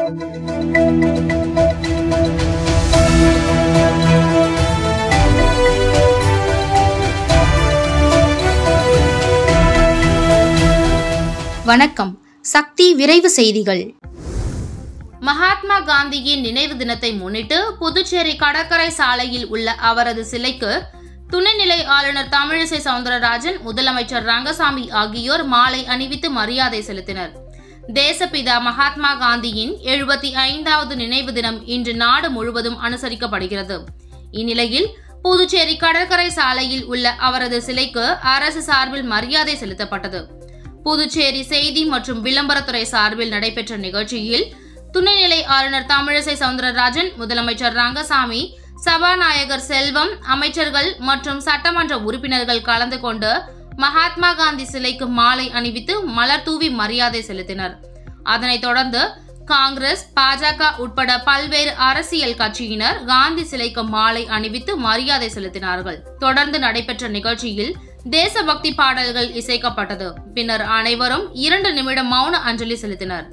வணக்கம் சக்தி விரைவு செய்திகள் மகாத்மா காந்தியின் நினைவு தினத்தை முன்னிட்டு புதுச்சேரி கடற்கரை சாலையில் உள்ள அவரது சிலைக்கு துணைநிலை ஆளுநர் தமிழிசை சவுந்தரராஜன் முதலமைச்சர் ரங்கசாமி ஆகியோர் மாலை அணிவித்து மரியாதை செலுத்தினர் தேசப்பிதா மகாத்மா காந்தியின் எழுபத்தி ஐந்தாவது நினைவு தினம் இன்று நாடு முழுவதும் அனுசரிக்கப்படுகிறது இந்நிலையில் புதுச்சேரி கடற்கரை சாலையில் உள்ள அவரது சிலைக்கு அரசு சார்பில் மரியாதை செலுத்தப்பட்டது புதுச்சேரி செய்தி மற்றும் விளம்பரத்துறை சார்பில் நடைபெற்ற நிகழ்ச்சியில் துணைநிலை ஆளுநர் தமிழிசை சவுந்தரராஜன் முதலமைச்சர் ரங்கசாமி சபாநாயகர் செல்வம் அமைச்சர்கள் மற்றும் சட்டமன்ற உறுப்பினர்கள் கலந்து கொண்டு மகாத்மா காந்தி சிலைக்கு மாலை அணிவித்து மலர் தூவி மரியாதை செலுத்தினர் அதனைத் தொடர்ந்து காங்கிரஸ் பாஜக உட்பட பல்வேறு அரசியல் கட்சியினர் காந்தி சிலைக்கு மாலை அணிவித்து மரியாதை செலுத்தினார்கள் தொடர்ந்து நடைபெற்ற நிகழ்ச்சியில் தேசபக்தி பாடல்கள் இசைக்கப்பட்டது பின்னர் அனைவரும் இரண்டு நிமிடம் மௌன அஞ்சலி செலுத்தினர்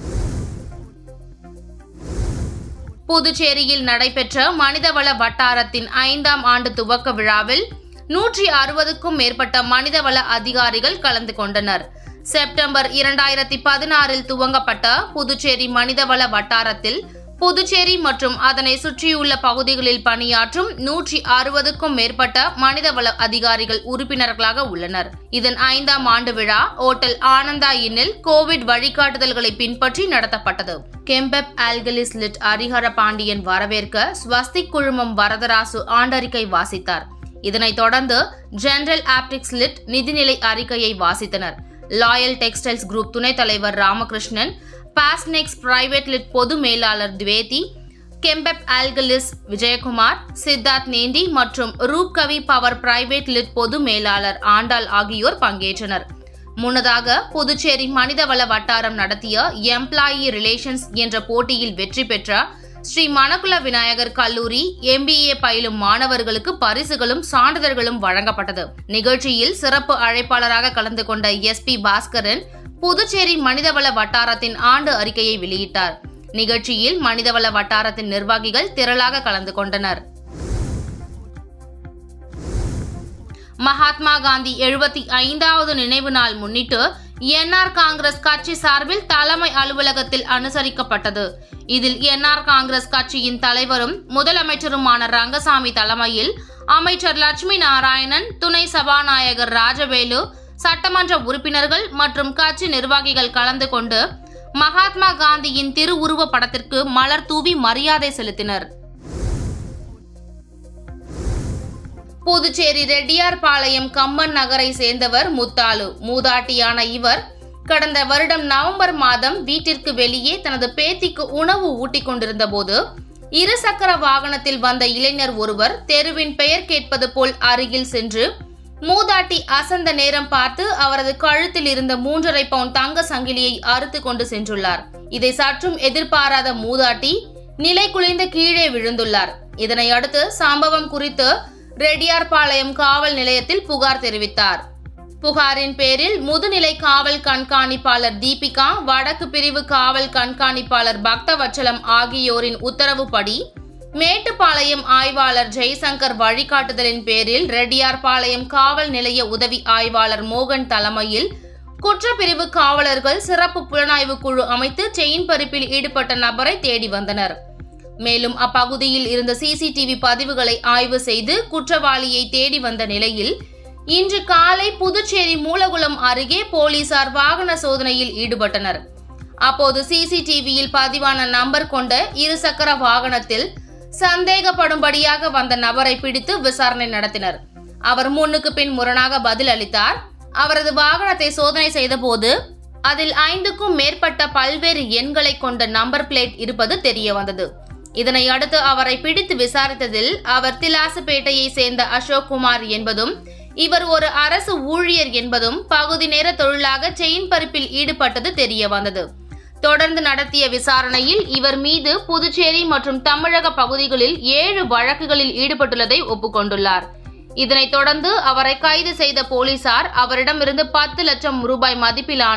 புதுச்சேரியில் நடைபெற்ற மனிதவள வட்டாரத்தின் ஐந்தாம் ஆண்டு துவக்க விழாவில் நூற்றி அறுபதுக்கும் மேற்பட்ட மனிதவள அதிகாரிகள் கலந்து கொண்டனர் செப்டம்பர் இரண்டாயிரத்தி பதினாறில் துவங்கப்பட்ட புதுச்சேரி மனிதவள வட்டாரத்தில் புதுச்சேரி மற்றும் அதனை சுற்றியுள்ள பகுதிகளில் பணியாற்றும் நூற்றி அறுபதுக்கும் மேற்பட்ட மனிதவள அதிகாரிகள் உறுப்பினர்களாக உள்ளனர் இதன் ஐந்தாம் ஆண்டு விழா ஓட்டல் ஆனந்தா இன்னில் கோவிட் வழிகாட்டுதல்களை பின்பற்றி நடத்தப்பட்டது Chemfab Alkalis Ltd Harihara Pandian வரவேற்க ஸ்வஸ்திக் குழுமம் வரதராசு ஆண்டறிக்கை வாசித்தார் இதனைத் தொடர்ந்து ஜெனரல் ஆப்டிக்ஸ் லிட் நிதிநிலை அறிக்கையை வாசித்தனர் லாயல் டெக்ஸ்டைல்ஸ் குரூப் துணைத் தலைவர் ராமகிருஷ்ணன் பாஸ்னெக்ஸ் பிரைவேட் லிட் பொது மேலாளர் துவேதி கெம்பெப் ஆல்கலிஸ் விஜயகுமார் சித்தார்த் நேண்டி மற்றும் ரூப்கவி பவர் பிரைவேட் லிட் பொது மேலாளர் ஆண்டாள் ஆகியோர் பங்கேற்றனர் முன்னதாக புதுச்சேரி மனிதவள வட்டாரம் நடத்திய எம்ப்ளாயி ரிலேஷன்ஸ் என்ற போட்டியில் வெற்றி பெற்ற ஸ்ரீ மணக்குல விநாயகர் கல்லூரி எம்பிஏ பயிலும் மாணவர்களுக்கு பரிசுகளும் சான்றிதழ்களும் வழங்கப்பட்டது நிகழ்ச்சியில் சிறப்பு அழைப்பாளராக கலந்து கொண்ட எஸ் பி பாஸ்கரன் புதுச்சேரி மனிதவள வட்டாரத்தின் ஆண்டு அறிக்கையை வெளியிட்டார் நிகழ்ச்சியில் மனிதவள வட்டாரத்தின் நிர்வாகிகள் திரளாக கலந்து கொண்டனர் மகாத்மா காந்தி எழுபத்தி ஐந்தாவது நினைவு நாள் முன்னிட்டு என்ஆர் காங்கிரஸ் கட்சி சார்பில் தலைமை அலுவலகத்தில் அனுசரிக்கப்பட்டது இதில் என்ஆர் காங்கிரஸ் கட்சியின் தலைவரும் முதலமைச்சருமான ரங்கசாமி தலைமையில் அமைச்சர் லட்சுமி நாராயணன் துணை சபாநாயகர் ராஜவேலு சட்டமன்ற உறுப்பினர்கள் மற்றும் கட்சி நிர்வாகிகள் கலந்து கொண்டு மகாத்மா காந்தியின் திருவுருவ படத்திற்கு மலர் தூவி மரியாதை செலுத்தினர் புதுச்சேரி ரெட்டியார்பாளையம் கம்மன் நகரை சேர்ந்தவர் முத்தாலு மூதாட்டியான இவர் கடந்த வருடம் நவம்பர் மாதம் வீட்டிற்கு வெளியே தனது பேத்திக்கு உணவு ஊட்டிக் கொண்டிருந்த போது இருசக்கர வாகனத்தில் வந்த இளைஞர் ஒருவர் தெருவின் பெயர் கேட்பது போல் அருகில் சென்று மூதாட்டி அசந்த நேரம் பார்த்து அவரது கழுத்தில் இருந்த மூன்றரை பவுண்ட் தங்க சங்கிலியை அறுத்து கொண்டு சென்றுள்ளார் இதை சற்றும் எதிர்பாராத மூதாட்டி நிலை குலைந்து கீழே விழுந்துள்ளார் இதனை அடுத்து சம்பவம் குறித்து ரெட்டியார்பாளையம் காவல் நிலையத்தில் புகார் தெரிவித்தார் புகாரின் பேரில் முதுநிலை காவல் கண்காணிப்பாளர் தீபிகா வடக்கு பிரிவு காவல் கண்காணிப்பாளர் பக்தவச்சலம் ஆகியோரின் உத்தரவுப்படி மேட்டுப்பாளையம் ஆய்வாளர் ஜெய்சங்கர் வழிகாட்டுதலின் பேரில் ரெட்டியார்பாளையம் காவல் நிலைய உதவி ஆய்வாளர் மோகன் தலைமையில் குற்றப்பிரிவு காவலர்கள் சிறப்பு புலனாய்வு குழு அமைத்து செயின் பறிப்பில் ஈடுபட்ட நபரை தேடி வந்தனர் மேலும் அப்பகுதியில் இருந்த சிசிடிவி பதிவுகளை ஆய்வு செய்து குற்றவாளியை தேடி வந்த நிலையில் இன்று காலை புதுச்சேரி மூலகுளம் அருகே போலீசார் வாகன சோதனையில் ஈடுபட்டனர் அப்போது சிசிடிவியில் பதிவான நம்பர் கொண்ட இருசக்கர வாகனத்தில் சந்தேகப்படும்படியாக வந்த நபரை பிடித்து விசாரணை நடத்தினர் அவர் முன்னுக்கு பின் முரணாக பதில் அளித்தார் அவரது வாகனத்தை சோதனை செய்தபோது அதில் ஐந்துக்கும் மேற்பட்ட பல்வேறு எண்களை கொண்ட நம்பர் பிளேட் இருப்பது தெரிய வந்தது இதனை அடுத்து அவரை பிடித்து விசாரித்ததில் அவர் திலாசுப்பேட்டையை சேர்ந்த அசோக் குமார் என்பதும் இவர் ஒரு அரசு ஊழியர் என்பதும் பகுதி நேர தொழிலாக செயின் பறிப்பில் ஈடுபட்டது தெரிய வந்தது தொடர்ந்து நடத்திய விசாரணையில் இவர் மீது புதுச்சேரி மற்றும் தமிழக பகுதிகளில் ஏழு வழக்குகளில் ஈடுபட்டுள்ளதை ஒப்புக்கொண்டுள்ளார் இதனைத் தொடர்ந்து அவரை கைது செய்த போலீசார் அவரிடமிருந்து பத்து லட்சம் ரூபாய் மதிப்பிலான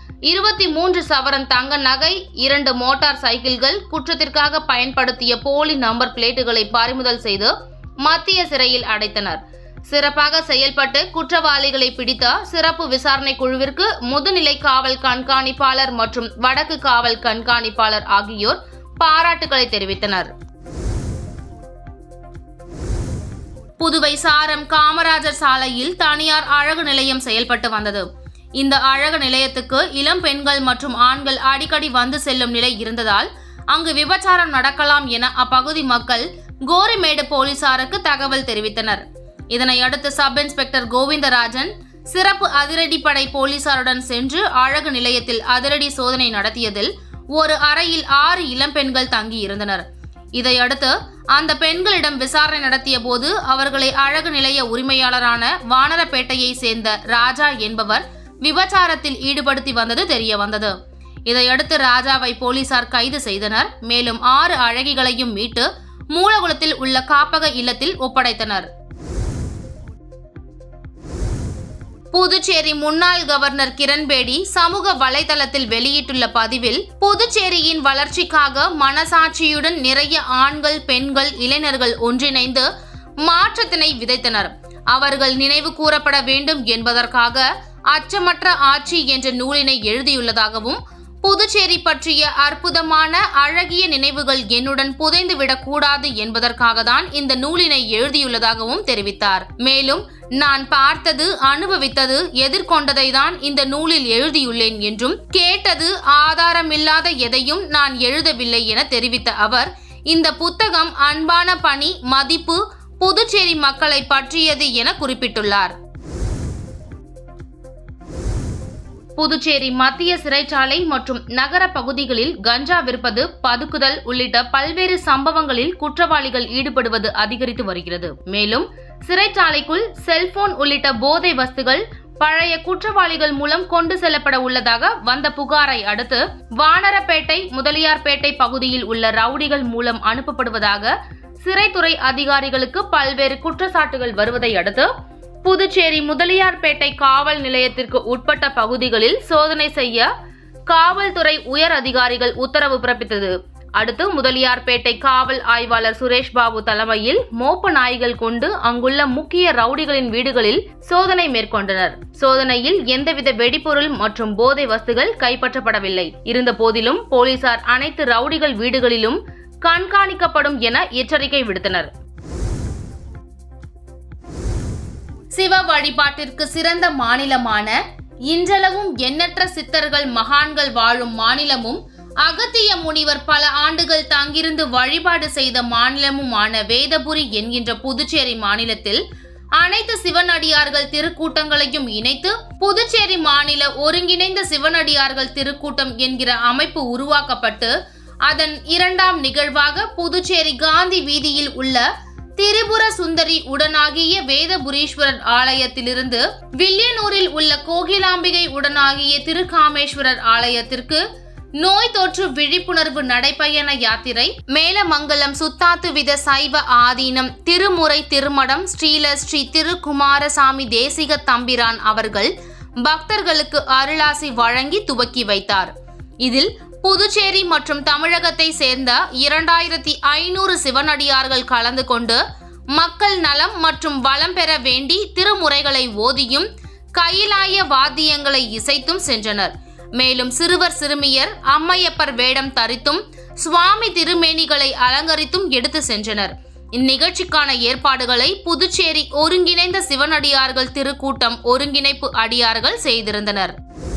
இருபத்தி மூன்று சவரன் தங்க நகை இரண்டு மோட்டார் சைக்கிள்கள் குற்றத்திற்காக பயன்படுத்திய போலி நம்பர் பிளேட்டுகளை பறிமுதல் செய்து மத்திய சிறையில் அடைத்தனர் சிறப்பாக செயல்பட்டு குற்றவாளிகளை பிடித்த சிறப்பு விசாரணை குழுவிற்கு முதுநிலை காவல் கண்காணிப்பாளர் மற்றும் வடக்கு காவல் கண்காணிப்பாளர் ஆகியோர் பாராட்டுகளை தெரிவித்தனர் புதுவை சாரம் காமராஜர் சாலையில் தனியார் அழகு நிலையம் செயல்பட்டு வந்தது இந்த அழகு நிலையத்துக்கு இளம் பெண்கள் மற்றும் ஆண்கள் அடிக்கடி வந்து செல்லும் நிலை இருந்ததால் அங்கு விபச்சாரம் நடக்கலாம் என அப்பகுதி மக்கள் கோரிமேடு போலீசாருக்கு தகவல் தெரிவித்தனர் இதனையடுத்து சப் இன்ஸ்பெக்டர் கோவிந்தராஜன் சிறப்பு அதிரடிப்படை போலீசாருடன் சென்று அழகு நிலையத்தில் அதிரடி சோதனை நடத்தியதில் ஒரு அறையில் ஆறு இளம்பெண்கள் தங்கி இருந்தனர் இதையடுத்து அந்த பெண்களிடம் விசாரணை நடத்திய போது அவர்களை அழகு நிலைய உரிமையாளரான வானரப்பேட்டையை சேர்ந்த ராஜா என்பவர் விபச்சாரத்தில் ஈடுபடுத்தி வந்தது தெரிய வந்தது இதையடுத்து ராஜாவை போலீசார் கைது செய்தனர் மேலும் ஆறு அழகிகளையும் மீட்டு மூலகுளத்தில் உள்ள காப்பக இல்லத்தில் ஒப்படைத்தனர் புதுச்சேரி முன்னாள் கவர்னர் கிரண்பேடி சமூக வலைதளத்தில் வெளியிட்டுள்ள பதிவில் புதுச்சேரியின் வளர்ச்சிக்காக மனசாட்சியுடன் நிறைய ஆண்கள் பெண்கள் இளைஞர்கள் ஒன்றிணைந்து மாற்றத்தினை விதைத்தனர் அவர்கள் நினைவு கூறப்பட வேண்டும் என்பதற்காக அச்சமற்ற ஆட்சி என்ற நூலினை எழுதியுள்ளதாகவும் புதுச்சேரி பற்றிய அற்புதமான அழகிய நினைவுகள் என்னுடன் புதைந்துவிடக் கூடாது என்பதற்காக தான் இந்த நூலினை எழுதியுள்ளதாகவும் தெரிவித்தார் மேலும் நான் பார்த்தது அனுபவித்தது எதிர்கொண்டதை தான் இந்த நூலில் எழுதியுள்ளேன் என்றும் கேட்டது ஆதாரமில்லாத எதையும் நான் எழுதவில்லை என தெரிவித்த அவர் இந்த புத்தகம் அன்பான பணி மதிப்பு புதுச்சேரி மக்களை பற்றியது என குறிப்பிட்டுள்ளார் புதுச்சேரி மத்திய சிறைச்சாலை மற்றும் நகர பகுதிகளில் கஞ்சா விற்பது பதுக்குதல் உள்ளிட்ட பல்வேறு சம்பவங்களில் குற்றவாளிகள் ஈடுபடுவது அதிகரித்து வருகிறது மேலும் சிறைச்சாலைக்குள் செல்போன் உள்ளிட்ட போதை வஸ்துகள் பழைய குற்றவாளிகள் மூலம் கொண்டு செல்லப்பட உள்ளதாக வந்த புகாரை அடுத்து வானரப்பேட்டை முதலியார்பேட்டை பகுதியில் உள்ள ரவுடிகள் மூலம் அனுப்பப்படுவதாக சிறைத்துறை அதிகாரிகளுக்கு பல்வேறு குற்றச்சாட்டுகள் வருவதை அடுத்து புதுச்சேரி முதலியார்பேட்டை காவல் நிலையத்திற்கு உட்பட்ட பகுதிகளில் சோதனை செய்ய காவல்துறை உயர் அதிகாரிகள் உத்தரவு பிறப்பித்தது அடுத்து முதலியார்பேட்டை காவல் ஆய்வாளர் சுரேஷ் பாபு தலைமையில் மோப்ப நாய்கள் கொண்டு அங்குள்ள முக்கிய ரவுடிகளின் வீடுகளில் சோதனை மேற்கொண்டனர் சோதனையில் எந்தவித வெடிபொருள் மற்றும் போதை வஸ்துகள் கைப்பற்றப்படவில்லை இருந்த போதிலும் போலீசார் அனைத்து ரவுடிகள் வீடுகளிலும் கண்காணிக்கப்படும் என எச்சரிக்கை விடுத்தனர் சிவ வழிபாட்டிற்கு சிறந்த மாநிலமான இன்றளவும் எண்ணற்ற சித்தர்கள் மகான்கள் வாழும் மாநிலமும் அகத்திய முனிவர் பல ஆண்டுகள் தங்கிருந்து வழிபாடு செய்த மாநிலமுமான வேதபுரி என்கின்ற புதுச்சேரி மாநிலத்தில் அனைத்து சிவனடியார்கள் திருக்கூட்டங்களையும் இணைத்து புதுச்சேரி மாநில ஒருங்கிணைந்த சிவனடியார்கள் திருக்கூட்டம் என்கிற அமைப்பு உருவாக்கப்பட்டு அதன் இரண்டாம் நிகழ்வாக புதுச்சேரி காந்தி வீதியில் உள்ள திரிபுர சுந்தரி உடனாகிய வேதபுரீஸ்வரர் ஆலயத்திலிருந்து வில்லியனூரில் உள்ள கோகிலாம்பிகை உடனாகிய திருக்காமேஸ்வரர் ஆலயத்திற்கு நோய் தொற்று விழிப்புணர்வு நடைபயண யாத்திரை மேலமங்கலம் சுத்தாத்துவித சைவ ஆதீனம் திருமுறை திருமடம் ஸ்ரீல ஸ்ரீ திருக்குமாரசாமி தேசிக தம்பிரான் அவர்கள் பக்தர்களுக்கு அருளாசி வழங்கி துவக்கி வைத்தார் இதில் புதுச்சேரி மற்றும் தமிழகத்தை சேர்ந்த இரண்டாயிரத்தி ஐநூறு சிவனடியார்கள் கலந்து கொண்டு மக்கள் நலம் மற்றும் வளம் பெற வேண்டி திருமுறைகளை ஓதியும் கையிலாய வாத்தியங்களை இசைத்தும் சென்றனர் மேலும் சிறுவர் சிறுமியர் அம்மையப்பர் வேடம் தரித்தும் சுவாமி திருமேனிகளை அலங்கரித்தும் எடுத்து சென்றனர் இந்நிகழ்ச்சிக்கான ஏற்பாடுகளை புதுச்சேரி ஒருங்கிணைந்த சிவனடியார்கள் திருக்கூட்டம் ஒருங்கிணைப்பு அடியார்கள் செய்திருந்தனர்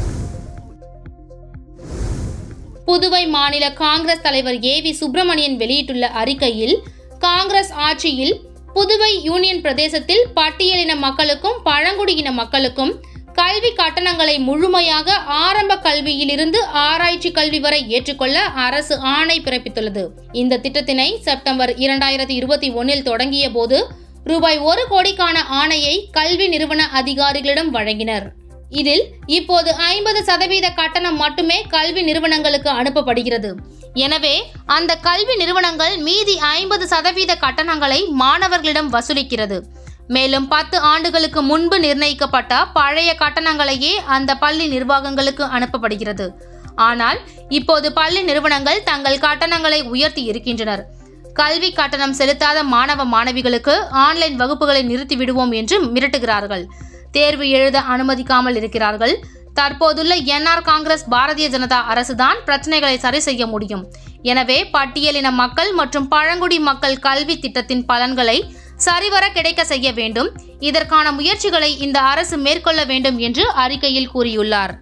புதுவை மாநில காங்கிரஸ் தலைவர் ஏ வி சுப்பிரமணியன் வெளியிட்டுள்ள அறிக்கையில் காங்கிரஸ் ஆட்சியில் புதுவை யூனியன் பிரதேசத்தில் பட்டியலின மக்களுக்கும் பழங்குடியின மக்களுக்கும் கல்வி கட்டணங்களை முழுமையாக ஆரம்ப கல்வியிலிருந்து ஆராய்ச்சி கல்வி வரை ஏற்றுக்கொள்ள அரசு ஆணை பிறப்பித்துள்ளது இந்த திட்டத்தினை செப்டம்பர் இரண்டாயிரத்தி இருபத்தி ஒன்னில் தொடங்கிய போது ரூபாய் ஒரு கோடிக்கான ஆணையை கல்வி நிறுவன அதிகாரிகளிடம் வழங்கினர் இதில் இப்போது ஐம்பது சதவீத கட்டணம் மட்டுமே கல்வி நிறுவனங்களுக்கு அனுப்பப்படுகிறது எனவே அந்த கல்வி நிறுவனங்கள் மீதி ஐம்பது சதவீத கட்டணங்களை மாணவர்களிடம் வசூலிக்கிறது மேலும் பத்து ஆண்டுகளுக்கு முன்பு நிர்ணயிக்கப்பட்ட பழைய கட்டணங்களையே அந்த பள்ளி நிர்வாகங்களுக்கு அனுப்பப்படுகிறது ஆனால் இப்போது பள்ளி நிறுவனங்கள் தங்கள் கட்டணங்களை உயர்த்தி இருக்கின்றனர் கல்வி கட்டணம் செலுத்தாத மாணவ மாணவிகளுக்கு ஆன்லைன் வகுப்புகளை நிறுத்தி விடுவோம் என்று மிரட்டுகிறார்கள் தேர்வு எழுத அனுமதிக்காமல் இருக்கிறார்கள் தற்போதுள்ள என்ஆர் காங்கிரஸ் பாரதிய ஜனதா அரசுதான் பிரச்சனைகளை சரி செய்ய முடியும் எனவே பட்டியலின மக்கள் மற்றும் பழங்குடி மக்கள் கல்வி திட்டத்தின் பலன்களை சரிவர கிடைக்க செய்ய வேண்டும் இதற்கான முயற்சிகளை இந்த அரசு மேற்கொள்ள வேண்டும் என்று அறிக்கையில் கூறியுள்ளார்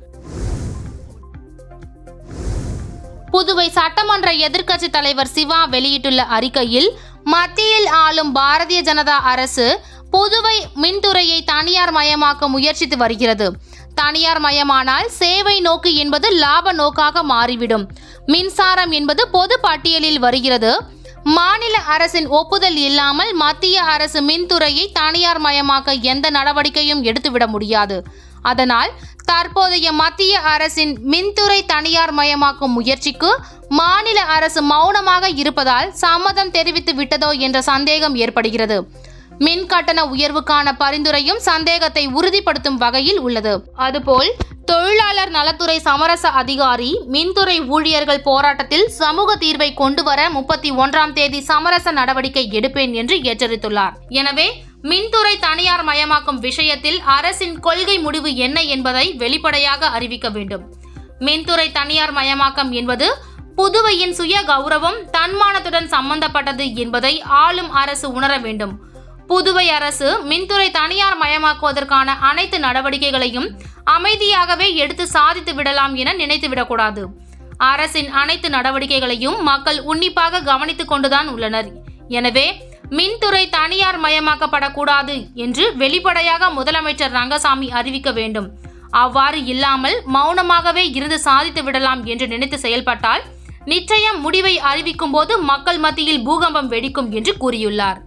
புதுவை சட்டமன்ற எதிர்க்கட்சி தலைவர் சிவா வெளியிட்டுள்ள அறிக்கையில் மத்தியில் ஆளும் பாரதிய ஜனதா அரசு புதுவை மின்துறையை தனியார் மயமாக்க முயற்சித்து வருகிறது தனியார் மயமானால் சேவை நோக்கு என்பது லாப நோக்காக மாறிவிடும் மின்சாரம் என்பது பொது பட்டியலில் வருகிறது மாநில அரசின் ஒப்புதல் இல்லாமல் மத்திய அரசு மின்துறையை தனியார் மயமாக்க எந்த நடவடிக்கையும் எடுத்துவிட முடியாது அதனால் தற்போதைய மத்திய அரசின் மின்துறை தனியார் மயமாக்கும் முயற்சிக்கு மாநில அரசு மௌனமாக இருப்பதால் சம்மதம் தெரிவித்து விட்டதோ என்ற சந்தேகம் ஏற்படுகிறது மின் கட்டண உயர்வுக்கான பரிந்துரையும் சந்தேகத்தை உறுதிப்படுத்தும் வகையில் உள்ளது அதுபோல் தொழிலாளர் நலத்துறை சமரச அதிகாரி மின்துறை ஊழியர்கள் போராட்டத்தில் சமூக தீர்வை கொண்டு வர முப்பத்தி ஒன்றாம் தேதி சமரச நடவடிக்கை எடுப்பேன் என்று எச்சரித்துள்ளார் எனவே மின்துறை தனியார் மயமாக்கும் விஷயத்தில் அரசின் கொள்கை முடிவு என்ன என்பதை வெளிப்படையாக அறிவிக்க வேண்டும் மின்துறை தனியார் மயமாக்கம் என்பது புதுவையின் சுய கௌரவம் தன்மானத்துடன் சம்பந்தப்பட்டது என்பதை ஆளும் அரசு உணர வேண்டும் புதுவை அரசு மின்துறை தனியார் மயமாக்குவதற்கான அனைத்து நடவடிக்கைகளையும் அமைதியாகவே எடுத்து சாதித்து விடலாம் என நினைத்து விடக்கூடாது அரசின் அனைத்து நடவடிக்கைகளையும் மக்கள் உன்னிப்பாக கவனித்துக் கொண்டுதான் உள்ளனர் எனவே மின்துறை தனியார் மயமாக்கப்படக்கூடாது என்று வெளிப்படையாக முதலமைச்சர் ரங்கசாமி அறிவிக்க வேண்டும் அவ்வாறு இல்லாமல் மௌனமாகவே இருந்து சாதித்து விடலாம் என்று நினைத்து செயல்பட்டால் நிச்சயம் முடிவை அறிவிக்கும் போது மக்கள் மத்தியில் பூகம்பம் வெடிக்கும் என்று கூறியுள்ளார்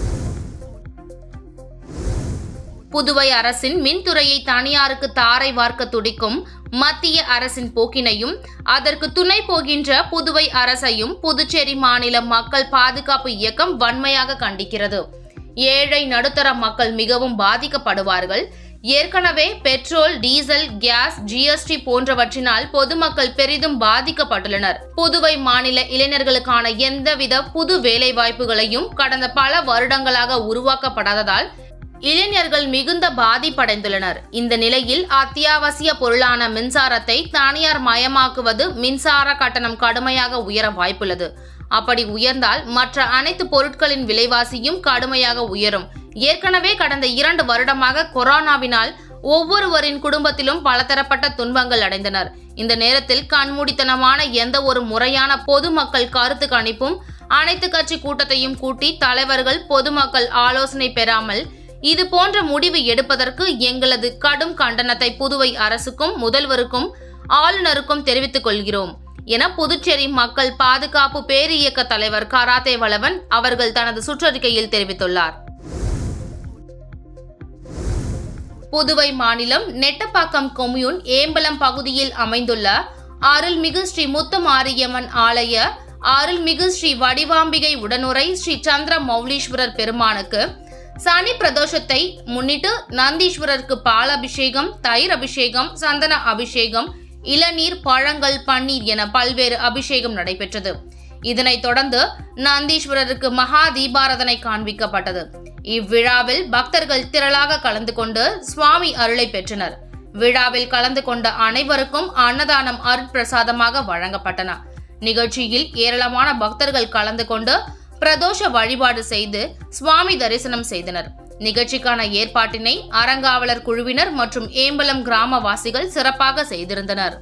புதுவை அரசின் மின்துறையை தனியாருக்கு தாரை வார்க்க துடிக்கும் மத்திய அரசின் போக்கினையும் அதற்கு துணை போகின்ற புதுவை அரசையும் புதுச்சேரி மாநில மக்கள் பாதுகாப்பு இயக்கம் வன்மையாக கண்டிக்கிறது ஏழை நடுத்தர மக்கள் மிகவும் பாதிக்கப்படுவார்கள் ஏற்கனவே பெட்ரோல் டீசல் கேஸ் ஜிஎஸ்டி போன்றவற்றினால் பொதுமக்கள் பெரிதும் பாதிக்கப்பட்டுள்ளனர் புதுவை மாநில இளைஞர்களுக்கான எந்தவித புது வேலைவாய்ப்புகளையும் கடந்த பல வருடங்களாக உருவாக்கப்படாததால் இளைஞர்கள் மிகுந்த பாதிப்படைந்துள்ளனர் இந்த நிலையில் அத்தியாவசிய பொருளான மின்சாரத்தை தனியார் மயமாக்குவது மின்சார கட்டணம் கடுமையாக உயர வாய்ப்புள்ளது அப்படி உயர்ந்தால் மற்ற அனைத்து பொருட்களின் விலைவாசியும் கடுமையாக உயரும் ஏற்கனவே கடந்த இரண்டு வருடமாக கொரோனாவினால் ஒவ்வொருவரின் குடும்பத்திலும் பலதரப்பட்ட துன்பங்கள் அடைந்தனர் இந்த நேரத்தில் கண்மூடித்தனமான எந்த ஒரு முறையான பொதுமக்கள் கருத்து கணிப்பும் அனைத்து கட்சி கூட்டத்தையும் கூட்டி தலைவர்கள் பொதுமக்கள் ஆலோசனை பெறாமல் இது போன்ற முடிவு எடுப்பதற்கு எங்களது கடும் கண்டனத்தை புதுவை அரசுக்கும் முதல்வருக்கும் ஆளுநருக்கும் தெரிவித்துக் கொள்கிறோம் என புதுச்சேரி மக்கள் பாதுகாப்பு பேரு இயக்க தலைவர் கராத்தே வளவன் அவர்கள் தனது சுற்றறிக்கையில் தெரிவித்துள்ளார் புதுவை மாநிலம் நெட்டப்பாக்கம் கொம்யூன் ஏம்பலம் பகுதியில் அமைந்துள்ள அருள்மிகு ஸ்ரீ முத்துமாரியம்மன் ஆலய அருள்மிகு ஸ்ரீ வடிவாம்பிகை உடனுரை ஸ்ரீ சந்திர மௌலீஸ்வரர் பெருமானுக்கு சனி பிரதோஷத்தை முன்னிட்டு நந்தீஸ்வரருக்கு பால் அபிஷேகம் தயிர் அபிஷேகம் சந்தன அபிஷேகம் இளநீர் பழங்கள் பன்னீர் என பல்வேறு அபிஷேகம் நடைபெற்றது இதனைத் தொடர்ந்து நந்தீஸ்வரருக்கு மகா தீபாரதனை காண்பிக்கப்பட்டது இவ்விழாவில் பக்தர்கள் திரளாக கலந்து கொண்டு சுவாமி அருளை பெற்றனர் விழாவில் கலந்து கொண்ட அனைவருக்கும் அன்னதானம் அருட்பிரசாதமாக வழங்கப்பட்டன நிகழ்ச்சியில் ஏராளமான பக்தர்கள் கலந்து கொண்டு பிரதோஷ வழிபாடு செய்து சுவாமி தரிசனம் செய்தனர் நிகழ்ச்சிக்கான ஏற்பாட்டினை அறங்காவலர் குழுவினர் மற்றும் ஏம்பலம் கிராமவாசிகள் சிறப்பாக செய்திருந்தனர்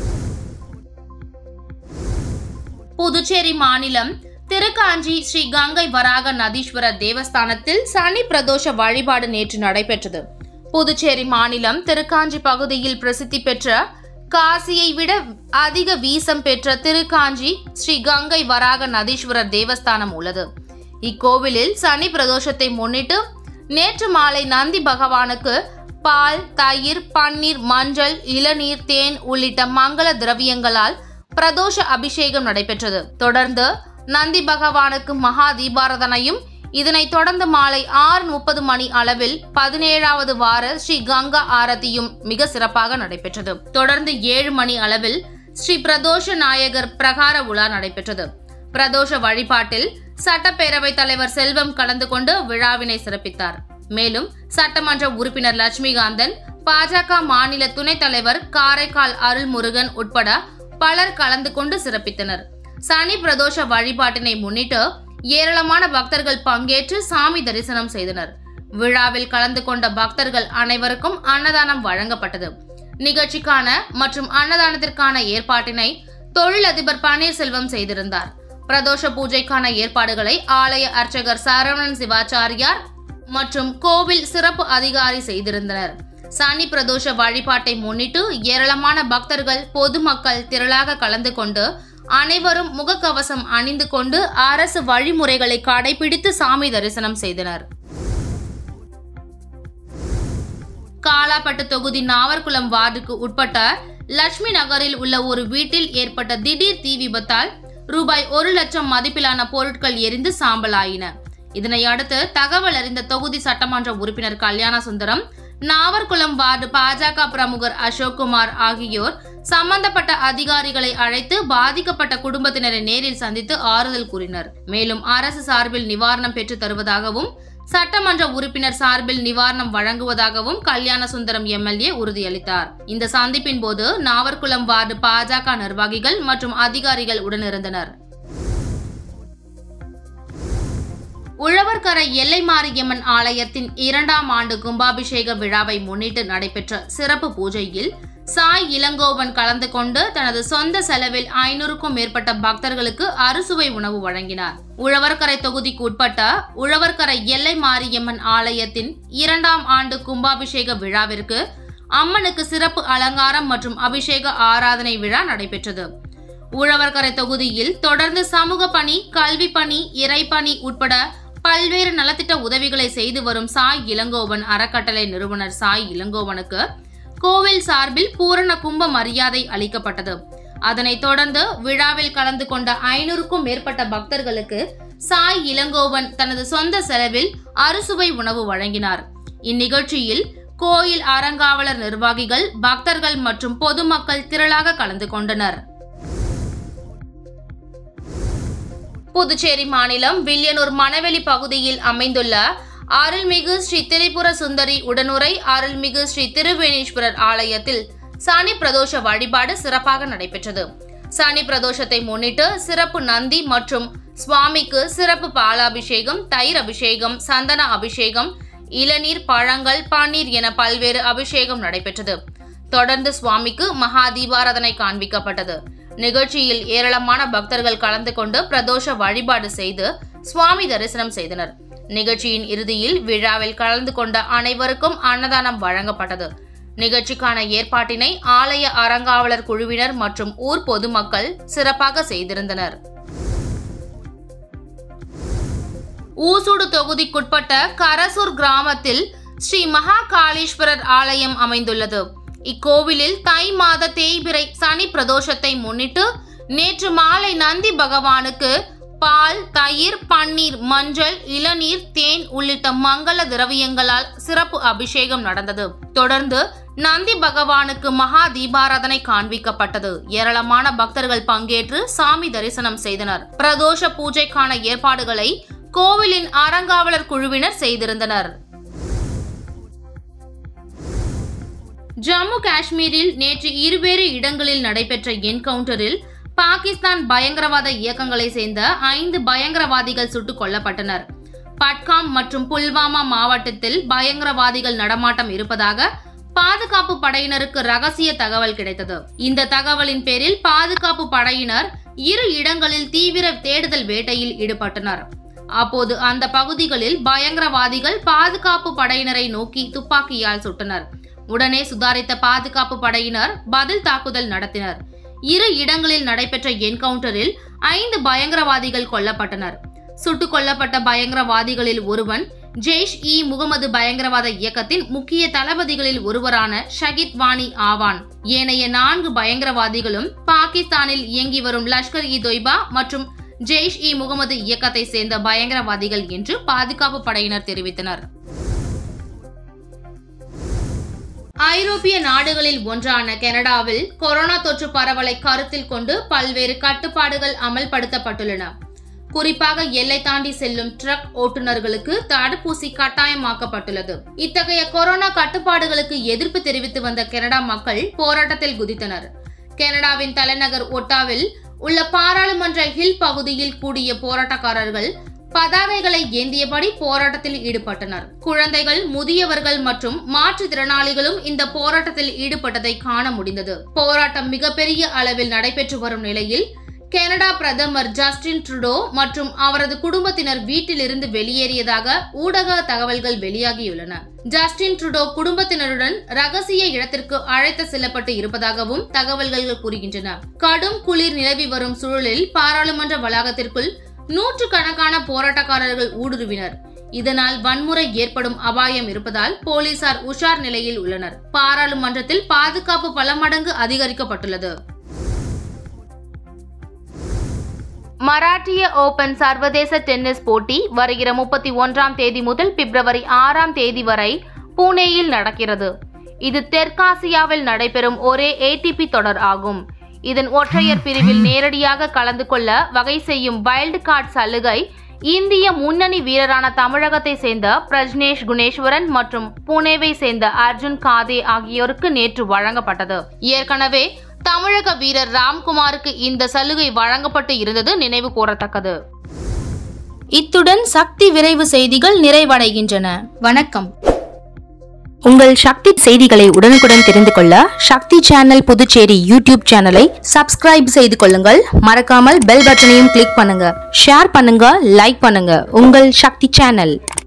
புதுச்சேரி மாநிலம் திருக்காஞ்சி ஸ்ரீ கங்கை வராக நதீஸ்வரர் தேவஸ்தானத்தில் சனி பிரதோஷ வழிபாடு நேற்று நடைபெற்றது புதுச்சேரி மாநிலம் திருக்காஞ்சி பகுதியில் பிரசித்தி பெற்ற காசியை விட அதிக வீசம் பெற்ற திருக்காஞ்சி ஸ்ரீ கங்கை வராக நதீஸ்வரர் தேவஸ்தானம் உள்ளது இக்கோவிலில் சனி பிரதோஷத்தை முன்னிட்டு நேற்று மாலை நந்தி பகவானுக்கு பால் தயிர் பன்னீர் மஞ்சள் இளநீர் தேன் உள்ளிட்ட மங்கள திரவியங்களால் பிரதோஷ அபிஷேகம் நடைபெற்றது தொடர்ந்து நந்தி பகவானுக்கு மகா தீபாரதனையும் இதனைத் தொடர்ந்து மாலை ஆறு முப்பது மணி அளவில் பதினேழாவது வார ஸ்ரீ கங்கா ஆரத்தியும் மிக சிறப்பாக நடைபெற்றது தொடர்ந்து ஏழு மணி அளவில் ஸ்ரீ பிரதோஷ நாயகர் பிரகார உலா நடைபெற்றது பிரதோஷ வழிபாட்டில் சட்டப்பேரவைத் தலைவர் செல்வம் கலந்து கொண்டு விழாவினை சிறப்பித்தார் மேலும் சட்டமன்ற உறுப்பினர் லட்சுமிகாந்தன் பாஜக மாநில துணைத் தலைவர் காரைக்கால் அருள்முருகன் உட்பட பலர் கலந்து கொண்டு சிறப்பித்தனர் சனி பிரதோஷ வழிபாட்டினை முன்னிட்டு ஏராளமான பக்தர்கள் பங்கேற்று சாமி தரிசனம் செய்தனர் விழாவில் கலந்து கொண்ட பக்தர்கள் அனைவருக்கும் அன்னதானம் வழங்கப்பட்டது நிகழ்ச்சிக்கான மற்றும் அன்னதானத்திற்கான ஏற்பாட்டினை தொழிலதிபர் பன்னீர்செல்வம் செய்திருந்தார் பிரதோஷ பூஜைக்கான ஏற்பாடுகளை ஆலய அர்ச்சகர் சரவணன் சிவாச்சாரியார் மற்றும் கோவில் சிறப்பு அதிகாரி செய்திருந்தனர் சனி பிரதோஷ வழிபாட்டை முன்னிட்டு ஏராளமான பக்தர்கள் பொதுமக்கள் திரளாக கலந்து கொண்டு அனைவரும் முகக்கவசம் அணிந்து கொண்டு அரசு வழிமுறைகளை கடைபிடித்து சாமி தரிசனம் செய்தனர் காலாப்பட்டு தொகுதி நாவர்குளம் வார்டுக்கு உட்பட்ட லட்சுமி நகரில் உள்ள ஒரு வீட்டில் ஏற்பட்ட திடீர் தீ விபத்தால் ரூபாய் ஒரு லட்சம் மதிப்பிலான பொருட்கள் எரிந்து சாம்பலாயின இதனை அடுத்து தகவல் அறிந்த தொகுதி சட்டமன்ற உறுப்பினர் கல்யாண சுந்தரம் நாவர்குளம் வார்டு பாஜக பிரமுகர் அசோக்குமார் ஆகியோர் சம்பந்தப்பட்ட அதிகாரிகளை அழைத்து பாதிக்கப்பட்ட குடும்பத்தினரை நேரில் சந்தித்து ஆறுதல் கூறினர் மேலும் அரசு சார்பில் நிவாரணம் பெற்று தருவதாகவும் சட்டமன்ற உறுப்பினர் சார்பில் நிவாரணம் வழங்குவதாகவும் கல்யாண சுந்தரம் எம்எல்ஏ உறுதியளித்தார் இந்த சந்திப்பின் போது நாவர்குளம் வார்டு பாஜக நிர்வாகிகள் மற்றும் அதிகாரிகள் உடனிருந்தனர் உழவர்கரை எல்லை மாரியம்மன் ஆலயத்தின் இரண்டாம் ஆண்டு கும்பாபிஷேக விழாவை முன்னிட்டு நடைபெற்ற சிறப்பு பூஜையில் சாய் இளங்கோவன் கலந்து கொண்டு தனது சொந்த செலவில் ஐநூறுக்கும் மேற்பட்ட பக்தர்களுக்கு அறுசுவை உணவு வழங்கினார் உழவர்கரை தொகுதிக்கு உட்பட்ட உழவர்கரை எல்லை மாரியம்மன் ஆலயத்தின் இரண்டாம் ஆண்டு கும்பாபிஷேக விழாவிற்கு அம்மனுக்கு சிறப்பு அலங்காரம் மற்றும் அபிஷேக ஆராதனை விழா நடைபெற்றது உழவர்கரை தொகுதியில் தொடர்ந்து சமூக பணி கல்வி பணி இறைப்பணி உட்பட பல்வேறு நலத்திட்ட உதவிகளை செய்து வரும் சாய் இளங்கோவன் அறக்கட்டளை நிறுவனர் சாய் இளங்கோவனுக்கு கோவில் சார்பில் பூரண கும்ப மரியாதை அளிக்கப்பட்டது அதனைத் தொடர்ந்து விழாவில் கலந்து கொண்ட ஐநூறுக்கும் மேற்பட்ட பக்தர்களுக்கு சாய் இளங்கோவன் தனது சொந்த செலவில் அறுசுவை உணவு வழங்கினார் இந்நிகழ்ச்சியில் கோயில் அறங்காவலர் நிர்வாகிகள் பக்தர்கள் மற்றும் பொதுமக்கள் திரளாக கலந்து கொண்டனர் புதுச்சேரி மாநிலம் வில்லியனூர் மணவெளி பகுதியில் அமைந்துள்ள அருள்மிகு ஸ்ரீ திரிபுர சுந்தரி உடனுரை அருள்மிகு ஸ்ரீ திருவேணீஸ்வரர் ஆலயத்தில் சனி பிரதோஷ வழிபாடு சிறப்பாக நடைபெற்றது சனி பிரதோஷத்தை முன்னிட்டு சிறப்பு நந்தி மற்றும் சுவாமிக்கு சிறப்பு பாலாபிஷேகம் தயிர் அபிஷேகம் சந்தன அபிஷேகம் இளநீர் பழங்கள் பன்னீர் என பல்வேறு அபிஷேகம் நடைபெற்றது தொடர்ந்து சுவாமிக்கு மகா தீபாராதனை காண்பிக்கப்பட்டது நிகழ்ச்சியில் ஏராளமான பக்தர்கள் கலந்து கொண்டு பிரதோஷ வழிபாடு செய்து சுவாமி தரிசனம் செய்தனர் நிகழ்ச்சியின் இறுதியில் விழாவில் கலந்து கொண்ட அனைவருக்கும் அன்னதானம் வழங்கப்பட்டது நிகழ்ச்சிக்கான ஏற்பாட்டினை ஆலய அறங்காவலர் குழுவினர் மற்றும் ஊர் பொதுமக்கள் சிறப்பாக செய்திருந்தனர் ஊசூடு தொகுதிக்குட்பட்ட கரசூர் கிராமத்தில் ஸ்ரீ மகா காளீஸ்வரர் ஆலயம் அமைந்துள்ளது இக்கோவிலில் தை மாத தேய்பிறை சனி பிரதோஷத்தை முன்னிட்டு நேற்று மாலை நந்தி பகவானுக்கு பால் தயிர் பன்னீர் மஞ்சள் இளநீர் தேன் உள்ளிட்ட மங்கள திரவியங்களால் சிறப்பு அபிஷேகம் நடந்தது தொடர்ந்து நந்தி பகவானுக்கு மகா தீபாராதனை காண்பிக்கப்பட்டது ஏராளமான பக்தர்கள் பங்கேற்று சாமி தரிசனம் செய்தனர் பிரதோஷ பூஜைக்கான ஏற்பாடுகளை கோவிலின் அறங்காவலர் குழுவினர் செய்திருந்தனர் ஜம்மு காஷ்மீரில் நேற்று இருவேறு இடங்களில் நடைபெற்ற என்கவுண்டரில் பாகிஸ்தான் பயங்கரவாத இயக்கங்களை சேர்ந்த ஐந்து பயங்கரவாதிகள் சுட்டுக் கொல்லப்பட்டனர் பட்காம் மற்றும் புல்வாமா மாவட்டத்தில் பயங்கரவாதிகள் நடமாட்டம் இருப்பதாக பாதுகாப்பு படையினருக்கு ரகசிய தகவல் கிடைத்தது இந்த தகவலின் பேரில் பாதுகாப்பு படையினர் இரு இடங்களில் தீவிர தேடுதல் வேட்டையில் ஈடுபட்டனர் அப்போது அந்த பகுதிகளில் பயங்கரவாதிகள் பாதுகாப்பு படையினரை நோக்கி துப்பாக்கியால் சுட்டனர் உடனே சுதாரித்த பாதுகாப்பு படையினர் பதில் தாக்குதல் நடத்தினர் இரு இடங்களில் நடைபெற்ற என்கவுண்டரில் ஐந்து பயங்கரவாதிகள் கொல்லப்பட்டனர் சுட்டுக் கொல்லப்பட்ட பயங்கரவாதிகளில் ஒருவன் ஜெய்ஷ் இ முகமது பயங்கரவாத இயக்கத்தின் முக்கிய தளபதிகளில் ஒருவரான ஷகித் வாணி ஆவான் ஏனைய நான்கு பயங்கரவாதிகளும் பாகிஸ்தானில் இயங்கி வரும் லஷ்கர் இ தொய்பா மற்றும் ஜெய்ஷ் இ முகமது இயக்கத்தை சேர்ந்த பயங்கரவாதிகள் என்று பாதுகாப்பு படையினர் தெரிவித்தனர் ஐரோப்பிய நாடுகளில் ஒன்றான கனடாவில் கொரோனா தொற்று பரவலை கருத்தில் கொண்டு பல்வேறு கட்டுப்பாடுகள் அமல்படுத்தப்பட்டுள்ளன குறிப்பாக எல்லை தாண்டி செல்லும் ட்ரக் ஓட்டுநர்களுக்கு தடுப்பூசி கட்டாயமாக்கப்பட்டுள்ளது இத்தகைய கொரோனா கட்டுப்பாடுகளுக்கு எதிர்ப்பு தெரிவித்து வந்த கனடா மக்கள் போராட்டத்தில் குதித்தனர் கனடாவின் தலைநகர் ஒட்டாவில் உள்ள பாராளுமன்ற ஹில் பகுதியில் கூடிய போராட்டக்காரர்கள் பதாகைகளை ஏந்தியபடி போராட்டத்தில் ஈடுபட்டனர் குழந்தைகள் முதியவர்கள் மற்றும் மாற்றுத்திறனாளிகளும் இந்த போராட்டத்தில் ஈடுபட்டதை காண முடிந்தது போராட்டம் மிகப்பெரிய அளவில் நடைபெற்று வரும் நிலையில் கனடா பிரதமர் ஜஸ்டின் ட்ருடோ மற்றும் அவரது குடும்பத்தினர் வீட்டிலிருந்து வெளியேறியதாக ஊடக தகவல்கள் வெளியாகியுள்ளன ஜஸ்டின் ட்ருடோ குடும்பத்தினருடன் ரகசிய இடத்திற்கு அழைத்து செல்லப்பட்டு இருப்பதாகவும் தகவல்கள் கூறுகின்றன கடும் குளிர் நிலவி வரும் சூழலில் பாராளுமன்ற வளாகத்திற்குள் நூற்றுக்கணக்கான போராட்டக்காரர்கள் ஊடுருவினர் இதனால் வன்முறை ஏற்படும் அபாயம் இருப்பதால் போலீசார் உஷார் நிலையில் உள்ளனர் பாராளுமன்றத்தில் பாதுகாப்பு பல மடங்கு அதிகரிக்கப்பட்டுள்ளது மராட்டிய ஓபன் சர்வதேச டென்னிஸ் போட்டி வருகிற முப்பத்தி ஒன்றாம் தேதி முதல் பிப்ரவரி ஆறாம் தேதி வரை புனேயில் நடக்கிறது இது தெற்காசியாவில் நடைபெறும் ஒரே ஏடிபி தொடர் ஆகும் இதன் ஒற்றையர் பிரிவில் நேரடியாக கலந்து கொள்ள வகை செய்யும் வைல்டு கார்டு சலுகை இந்திய முன்னணி வீரரான தமிழகத்தை சேர்ந்த பிரஜ்னேஷ் குணேஸ்வரன் மற்றும் புனேவை சேர்ந்த அர்ஜுன் காதே ஆகியோருக்கு நேற்று வழங்கப்பட்டது ஏற்கனவே தமிழக வீரர் ராம்குமாருக்கு இந்த சலுகை வழங்கப்பட்டு இருந்தது நினைவு கூறத்தக்கது இத்துடன் சக்தி விரைவு செய்திகள் நிறைவடைகின்றன வணக்கம் உங்கள் சக்தி செய்திகளை உடனுக்குடன் தெரிந்து கொள்ள சக்தி சேனல் புதுச்சேரி யூடியூப் சேனலை சப்ஸ்கிரைப் செய்து கொள்ளுங்கள் மறக்காமல் பெல் பட்டனையும் கிளிக் பண்ணுங்க ஷேர் பண்ணுங்க லைக் பண்ணுங்க உங்கள் சக்தி சேனல்